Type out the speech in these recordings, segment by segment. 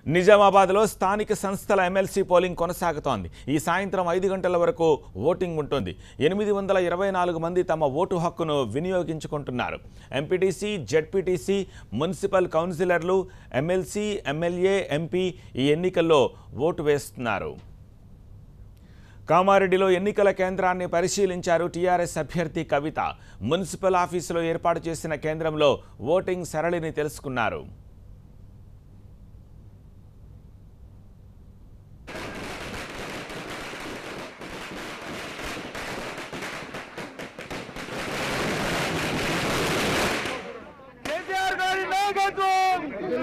నిజామాబాద్లో స్థానిక సంస్థల ఎమ్మెల్సీ పోలింగ్ కొనసాగుతోంది ఈ సాయంత్రం ఐదు గంటల వరకు ఓటింగ్ ఉంటుంది ఎనిమిది వందల ఇరవై నాలుగు మంది తమ ఓటు హక్కును వినియోగించుకుంటున్నారు ఎంపీటీసీ జెడ్పీటీసీ మున్సిపల్ కౌన్సిలర్లు ఎమ్మెల్సీ ఎమ్మెల్యే ఎంపీ ఈ ఎన్నికల్లో ఓటు వేస్తున్నారు కామారెడ్డిలో ఎన్నికల కేంద్రాన్ని పరిశీలించారు టీఆర్ఎస్ అభ్యర్థి కవిత మున్సిపల్ ఆఫీసులో ఏర్పాటు చేసిన కేంద్రంలో ఓటింగ్ సరళిని తెలుసుకున్నారు కేసీఆర్ గారి నాయకత్వం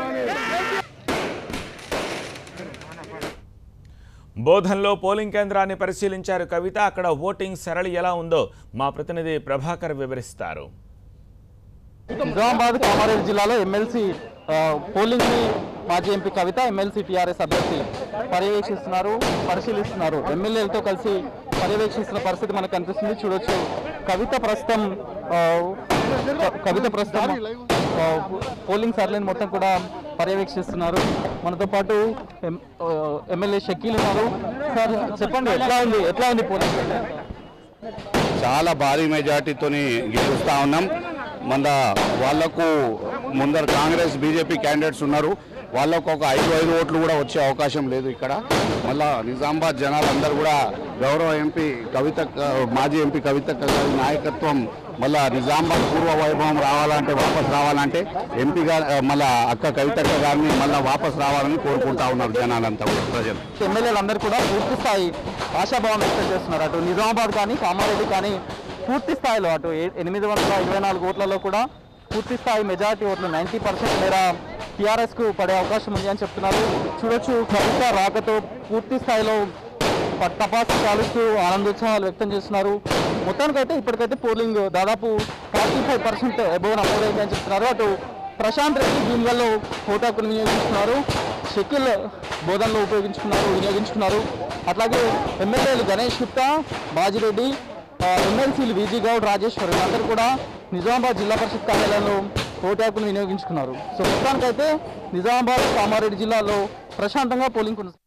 బోధన్లో పోలింగ్ కేంద్రాన్ని పరిశీలించారు కవిత అక్కడ ఓటింగ్ సరళి ఎలా ఉందో మా ప్రతినిధి ప్రభాకర్ వివరిస్తారు నిజామాబాద్ కామారెడ్డి జిల్లాలో ఎమ్మెల్సీ పోలింగ్ ని మాజీ ఎంపీ కవిత ఎమ్మెల్సీ టీఆర్ఎస్ అభ్యర్థి పర్యవేక్షిస్తున్నారు పరిశీలిస్తున్నారు ఎమ్మెల్యేలతో కలిసి పర్యవేక్షిస్తున్న పరిస్థితి మనకు కనిపిస్తుంది చూడొచ్చు కవిత ప్రస్తుతం ఆ, క- కవిత ప్రస్తుతం ఆ, పోలింగ్ సర్లేని మొత్తం కూడా పర్యవేక్షిస్తున్నారు మనతో పాటు ఎం- ఆ, ఎమ్మెల్యే షకీల్ ఉన్నారు సార్ చెప్పండి ఎట్లా ఉంది ఎట్లా ఉంది పోలింగ్ చాలా భారీ మెజార్టీతోని గెలుస్తా ఉన్నాం మన వాళ్లకు ముందర కాంగ్రెస్ బీజేపీ క్యాండిడేట్స్ ఉన్నారు వాళ్ళకు ఒక ఐదు ఐదు ఓట్లు కూడా వచ్చే అవకాశం లేదు ఇక్కడ మళ్ళా నిజామాబాద్ జనాలందరూ కూడా గౌరవ ఎంపీ కవిత మాజీ ఎంపీ కవిత గారి నాయకత్వం మళ్ళా నిజామాబాద్ పూర్వ వైభవం రావాలంటే వాపస్ రావాలంటే ఎంపీ గారు మళ్ళా అక్క కవితక్క గారిని మళ్ళా వాపస్ రావాలని కోరుకుంటా ఉన్నారు జనాలంతా కూడా ప్రజలు ఎమ్మెల్యేలు అందరూ కూడా పూర్తి స్థాయి ఆశాభావం వ్యక్తం చేస్తున్నారు అటు నిజామాబాద్ కానీ కామారెడ్డి కానీ పూర్తి స్థాయిలో అటు ఏ- ఎనిమిది వందల ఇరవై నాలుగు ఓట్లలో కూడా పూర్తి స్థాయి మెజారిటీ ఓట్లు నైంటీ పర్సెంట్ మేర టీఆర్ఎస్ కు పడే అవకాశం ఉంది అని చెప్తున్నారు చూడొచ్చు కవిత రాకతో పూర్తి స్థాయిలో ప- టపాసు కాలుస్తూ ఆనందోత్సాహాలు వ్యక్తం చేస్తున్నారు మొత్తానికైతే ఇప్పటికైతే పోలింగ్ దాదాపు ఫార్టీ ఫైవ్ పర్సెంట్ అబోవ్ నమోదైంది అని చెప్తున్నారు అటు ప్రశాంత్ రెడ్డి భీమ్గల్లో హోటాకును వినియోగించుకున్నారు షకిల్ బోధనలో ఉపయోగించుకున్నారు వినియోగించుకున్నారు అట్లాగే ఎమ్మెల్యేలు గణేష్ గుప్తా బాజిరెడ్డి ఆ, ఎమ్మెల్సీలు విజీ గౌడ్ రాజేశ్వర్ వీళ్ళందరూ కూడా నిజామాబాద్ జిల్లా పరిషత్ కార్యాలయంలో ఓటాకును వినియోగించుకున్నారు సో మొత్తానికైతే నిజామాబాద్ కామారెడ్డి జిల్లాలో ప్రశాంతంగా పోలింగ్ కొనసాగుతుంది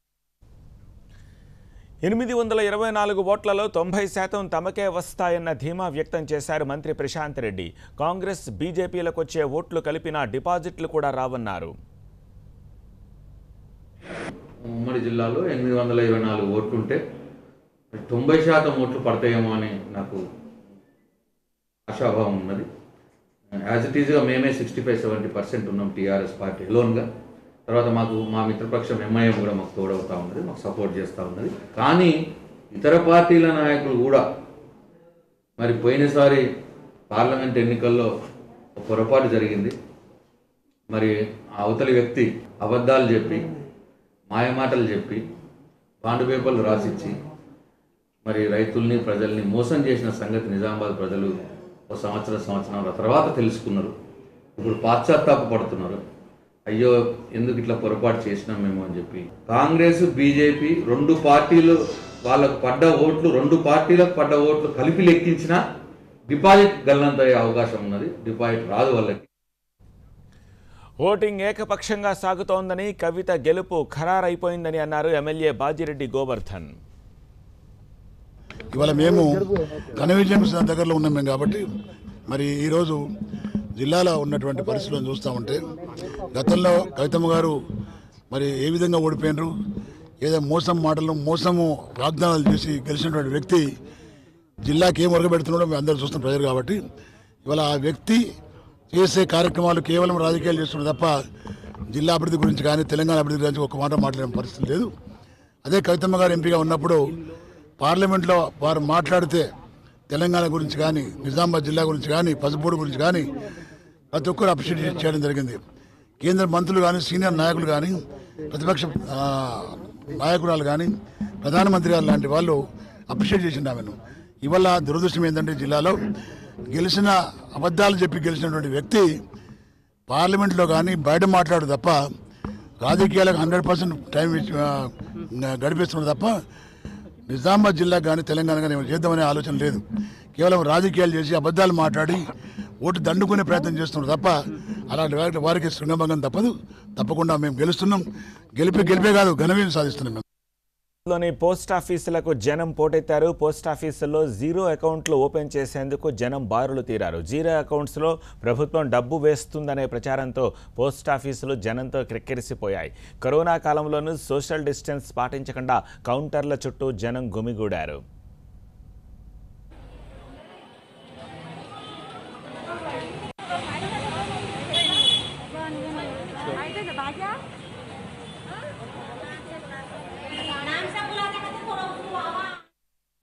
ఎనిమిది వందల ఇరవై నాలుగు ఓట్లలో తొంభై శాతం తమకే వస్తాయన్న ధీమా వ్యక్తం చేశారు మంత్రి ప్రశాంత్ రెడ్డి కాంగ్రెస్ బీజేపీలకు వచ్చే ఓట్లు కలిపిన డిపాజిట్లు కూడా రావన్నారు ఉమ్మడి జిల్లాలో ఎనిమిది వందల ఇరవై నాలుగు ఓట్లు ఉంటే తొంభై శాతం ఓట్లు పడతాయేమో అని నాకు ఆశాభావం ఉన్నది యాజ్ ఇట్ ఈజ్గా మేమే సిక్స్టీ ఫైవ్ సెవెంటీ పర్సెంట్ ఉన్నాం టీఆర్ఎస్ పార్టీ లోన్గా తర్వాత మాకు మా మిత్రపక్షం ఎంఐఎం కూడా మాకు తోడవుతా ఉన్నది మాకు సపోర్ట్ చేస్తూ ఉన్నది కానీ ఇతర పార్టీల నాయకులు కూడా మరి పోయినసారి పార్లమెంట్ ఎన్నికల్లో ఒక పొరపాటు జరిగింది మరి ఆ అవతలి వ్యక్తి అబద్ధాలు చెప్పి మాయమాటలు చెప్పి బాండు పేపర్లు రాసిచ్చి మరి రైతుల్ని ప్రజల్ని మోసం చేసిన సంగతి నిజామాబాద్ ప్రజలు ఒక సంవత్సరం సంవత్సరాల తర్వాత తెలుసుకున్నారు ఇప్పుడు పాశ్చాత్తాప పడుతున్నారు అయ్యో ఎందుకు ఇట్లా పొరపాటు చేసినాం మేము అని చెప్పి కాంగ్రెస్ బీజేపీ రెండు పార్టీలు వాళ్ళకు పడ్డ ఓట్లు రెండు పార్టీలకు పడ్డ ఓట్లు కలిపి లెక్కించినా డిపాజిట్ గల్లంత అయ్యే అవకాశం ఉన్నది డిపాజిట్ రాదు వాళ్ళకి ఓటింగ్ ఏకపక్షంగా సాగుతోందని కవిత గెలుపు ఖరారైపోయిందని అన్నారు ఎమ్మెల్యే బాజిరెడ్డి గోవర్ధన్ ఇవాళ మేము ఘన విజయం దగ్గరలో ఉన్నాం మేము కాబట్టి మరి ఈరోజు జిల్లాలో ఉన్నటువంటి పరిస్థితులను చూస్తూ ఉంటే గతంలో కవితమ్మ గారు మరి ఏ విధంగా ఓడిపోయినరు ఏదో మోసం మాటలు మోసము వాగ్దానాలు చేసి గెలిచినటువంటి వ్యక్తి జిల్లాకి ఏం ఒరగబెడుతున్నాడో మేము అందరూ చూస్తున్న ప్రజలు కాబట్టి ఇవాళ ఆ వ్యక్తి చేసే కార్యక్రమాలు కేవలం రాజకీయాలు చేస్తున్నారు తప్ప జిల్లా అభివృద్ధి గురించి కానీ తెలంగాణ అభివృద్ధి గురించి ఒక మాట మాట్లాడే పరిస్థితి లేదు అదే కవితమ్మ గారు ఎంపీగా ఉన్నప్పుడు పార్లమెంట్లో వారు మాట్లాడితే తెలంగాణ గురించి కానీ నిజామాబాద్ జిల్లా గురించి కానీ పసుపూడి గురించి కానీ ప్రతి ఒక్కరు అప్రిషియేట్ చేయడం జరిగింది కేంద్ర మంత్రులు కానీ సీనియర్ నాయకులు కానీ ప్రతిపక్ష ఆ, నాయకురాలు కానీ ప్రధానమంత్రి గారు లాంటి వాళ్ళు అప్రిషియేట్ చేసిండు ఆమెను ఇవాళ దురదృష్టం ఏంటంటే జిల్లాలో గెలిచిన అబద్ధాలు చెప్పి గెలిచినటువంటి వ్యక్తి పార్లమెంట్లో కానీ బయట మాట్లాడు తప్ప రాజకీయాలకు హండ్రెడ్ పర్సెంట్ టైం ఇచ్చి- ఆ, గడిపిస్తున్నారు తప్ప నిజామాబాద్ జిల్లా కానీ తెలంగాణ కానీ ఏమైనా చేద్దామనే ఆలోచన లేదు కేవలం రాజకీయాలు చేసి అబద్ధాలు మాట్లాడి ఓటు దండుకునే ప్రయత్నం చేస్తున్నారు తప్ప అలాంటి వారికి వారికి శృంగభంగం తప్పదు తప్పకుండా మేము గెలుస్తున్నాం గెలిపే గెలిపే కాదు ఘనవీయం సాధిస్తున్నాం మేము లోని పోస్ట్ ఆఫీసులకు జనం పోటెత్తారు పోస్ట్ ఆఫీసుల్లో జీరో అకౌంట్లు ఓపెన్ చేసేందుకు జనం బారులు తీరారు జీరో అకౌంట్స్లో ప్రభుత్వం డబ్బు వేస్తుందనే ప్రచారంతో పోస్ట్ ఆఫీసులు జనంతో క్రిక్కిరిసిపోయాయి కరోనా కాలంలోనూ సోషల్ డిస్టెన్స్ పాటించకుండా కౌంటర్ల చుట్టూ జనం గుమిగూడారు